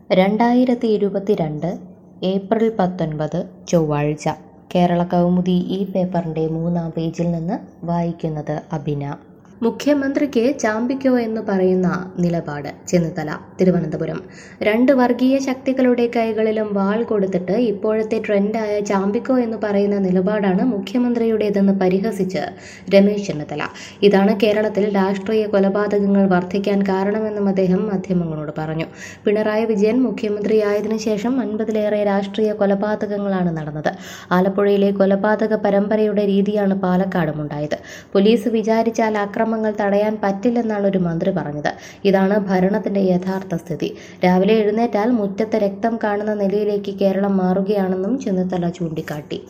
രണ്ടായിരത്തി ഇരുപത്തിരണ്ട് ഏപ്രിൽ പത്തൊൻപത് ചൊവ്വാഴ്ച കേരള കൗമുദി ഈ പേപ്പറിൻ്റെ മൂന്നാം പേജിൽ നിന്ന് വായിക്കുന്നത് അബിന മുഖ്യമന്ത്രിക്ക് ചാമ്പിക്കോ എന്ന് പറയുന്ന നിലപാട് ചെന്നിത്തല തിരുവനന്തപുരം രണ്ട് വർഗീയ ശക്തികളുടെ കൈകളിലും വാൾ കൊടുത്തിട്ട് ഇപ്പോഴത്തെ ട്രെൻഡായ ചാമ്പിക്കോ എന്ന് പറയുന്ന നിലപാടാണ് മുഖ്യമന്ത്രിയുടേതെന്ന് പരിഹസിച്ച് രമേശ് ചെന്നിത്തല ഇതാണ് കേരളത്തിൽ രാഷ്ട്രീയ കൊലപാതകങ്ങൾ വർദ്ധിക്കാൻ കാരണമെന്നും അദ്ദേഹം മാധ്യമങ്ങളോട് പറഞ്ഞു പിണറായി വിജയൻ മുഖ്യമന്ത്രിയായതിനു ശേഷം അൻപതിലേറെ രാഷ്ട്രീയ കൊലപാതകങ്ങളാണ് നടന്നത് ആലപ്പുഴയിലെ കൊലപാതക പരമ്പരയുടെ രീതിയാണ് പാലക്കാടും ഉണ്ടായത് പോലീസ് വിചാരിച്ചാൽ അക്രമങ്ങൾ തടയാൻ പറ്റില്ലെന്നാണ് ഒരു മന്ത്രി പറഞ്ഞത് ഇതാണ് ഭരണത്തിന്റെ യഥാർത്ഥ സ്ഥിതി രാവിലെ എഴുന്നേറ്റാൽ മുറ്റത്ത് രക്തം കാണുന്ന നിലയിലേക്ക് കേരളം മാറുകയാണെന്നും ചെന്നിത്തല ചൂണ്ടിക്കാട്ടി